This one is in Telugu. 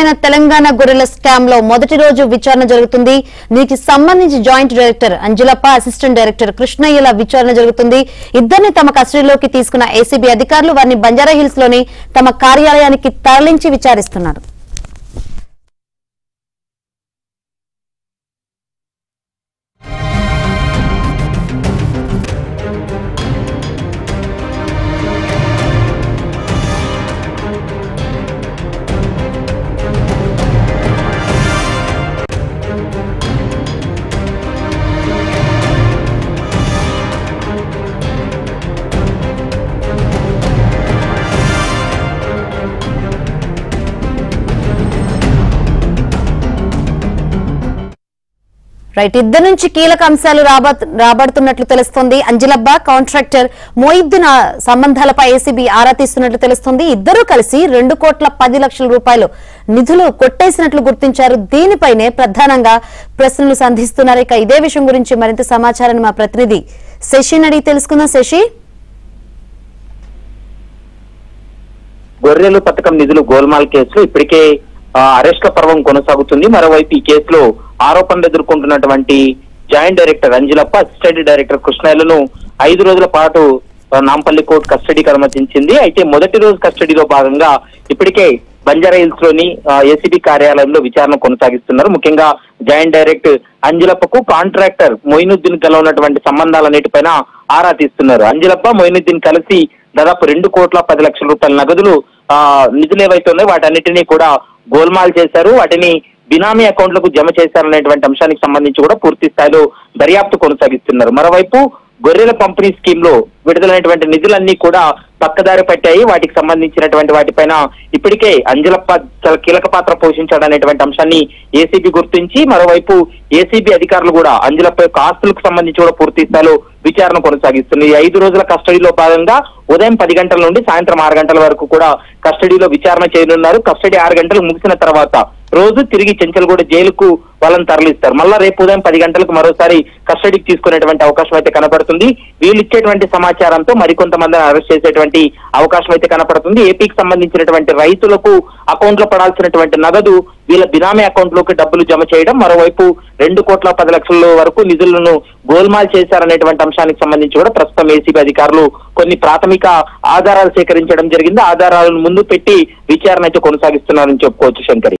విచిత్రమైన తెలంగాణ గొర్రెల స్కామ్ లో మొదటి రోజు విచారణ జరుగుతుంది దీనికి సంబంధించి joint director Anjalappa assistant director కృష్ణయ్యల విచారణ జరుగుతుంది ఇద్దరిని తమ కస్టడీలోకి తీసుకున్న ఏసీబీ అధికారులు వారిని బంజారా హిల్స్ లోని తమ కార్యాలయానికి తరలించి విచారిస్తున్నారు రైట్ ఇద్దరు నుంచి కీలక అంశాలు రాబ- రాబడుతున్నట్లు తెలుస్తోంది అంజలబ్బ కాంట్రాక్టర్ మొయిద్దీన్ ఆ సంబంధాలపై ఏసీబీ ఆరా తీస్తున్నట్లు తెలుస్తోంది ఇద్దరూ కలిసి రెండు కోట్ల పది లక్షల రూపాయలు నిధులు కొట్టేసినట్లు గుర్తించారు దీనిపైనే ప్రధానంగా ప్రశ్నలు సంధిస్తున్నారు ఇక ఇదే విషయం గురించి మరింత సమాచారాన్ని మా ప్రతినిధి శశిని అడిగి తెలుసుకుందాం శశి గొర్రెలు పథకం నిధులు గోల్మాల్ కేసులో ఇప్పటికే ఆ, అరెస్ట్ల పర్వం కొనసాగుతుంది మరోవైపు ఈ కేసులో ఆరోపణలు ఎదుర్కొంటున్నటువంటి joint director Anjalappa assistant director కృష్ణయ్యలను ఐదు రోజుల పాటు ఆ, నాంపల్లి కోర్టు కస్టడీకి అనుమతించింది అయితే మొదటి రోజు కస్టడీలో భాగంగా ఇప్పటికే బంజారా హిల్స్ లోని ఏసీబీ కార్యాలయంలో విచారణ కొనసాగిస్తున్నారు ముఖ్యంగా జాయింట్ డైరెక్టర్ అంజలప్పకు కాంట్రాక్టర్ మొయినుద్దీన్ కల ఉన్నటువంటి సంబంధాలన్నిటిపైన ఆరా తీస్తున్నారు అంజలప్ప మొయినుద్దీన్ కలిసి దాదాపు రెండు కోట్ల పది లక్షల రూపాయల నగదులు ఆ నిధులు ఏవైతే ఉన్నాయో వాటన్నిటినీ కూడా గోల్మాల్ చేశారు వాటిని బినామీ అకౌంట్లకు జమ చేశారనేటువంటి అంశానికి సంబంధించి కూడా పూర్తి స్థాయిలో దర్యాప్తు కొనసాగిస్తున్నారు మరోవైపు గొర్రెల పంపిణీ స్కీమ్ లో విడుదలైనటువంటి నిధులన్నీ కూడా పక్కదారి పట్టాయి వాటికి సంబంధించినటువంటి వాటిపైన ఇప్పటికే అంజలప్ప చాలా కీలక పాత్ర పోషించాడు అనేటువంటి అంశాన్ని ఏసీబీ గుర్తించి మరోవైపు ఏసీబీ అధికారులు కూడా అంజలప్ప యొక్క ఆస్తులకు సంబంధించి కూడా పూర్తి స్థాయిలో విచారణ కొనసాగిస్తుంది ఈ ఐదు రోజుల కస్టడీలో భాగంగా ఉదయం పది గంటల నుండి సాయంత్రం ఆరు గంటల వరకు కూడా కస్టడీలో విచారణ చేయనున్నారు కస్టడీ ఆరు గంటలు ముగిసిన తర్వాత రోజు తిరిగి చెంచల్గూడ జైలుకు వాళ్ళని తరలిస్తారు మళ్ళా రేపు ఉదయం పది గంటలకు మరోసారి కస్టడీకి తీసుకునేటువంటి అవకాశం అయితే కనపడుతుంది వీళ్ళు ఇచ్చేటువంటి సమాచారంతో మరికొంతమందిని అరెస్ట్ చేసేటువంటి అవకాశం అయితే కనపడుతుంది ఏపీకి సంబంధించినటువంటి రైతులకు అకౌంట్ లో పడాల్సినటువంటి నగదు వీళ్ళ బినామీ అకౌంట్ లోకి డబ్బులు జమ చేయడం మరోవైపు రెండు కోట్ల పది లక్షల వరకు నిధులను గోల్మాల్ చేశారనేటువంటి అంశానికి సంబంధించి కూడా ప్రస్తుతం ఏసీబీ అధికారులు కొన్ని ప్రాథమిక ఆధారాలు సేకరించడం జరిగింది ఆధారాలను ముందు పెట్టి విచారణ అయితే కొనసాగిస్తున్నారని చెప్పుకోవచ్చు శంకరి